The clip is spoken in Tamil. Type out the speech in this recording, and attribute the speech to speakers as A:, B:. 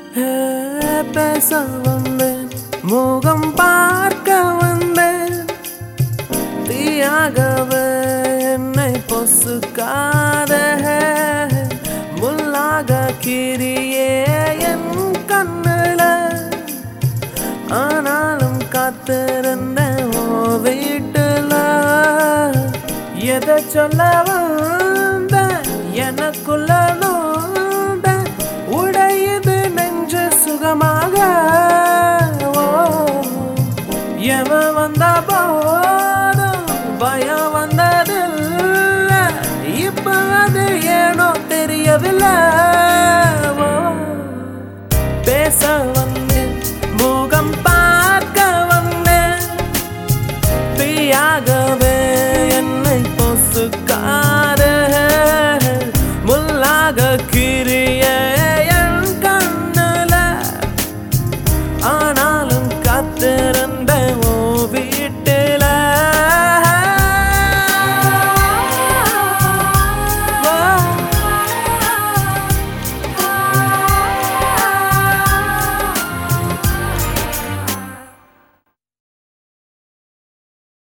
A: ஏ, பேச வந்தேன் முகம் பார்க்க வந்தேன் தீயாகவே என்னை பொசுக்காத முள்ளாக கீரியே என் கண்ணுல ஆனாலும் காத்திருந்த ஓ வீட்டுல எதை சொல்ல வந்த எனக்குள்ள நோந்த உடையுது நெஞ்சு சுகமாக ஓ எவன்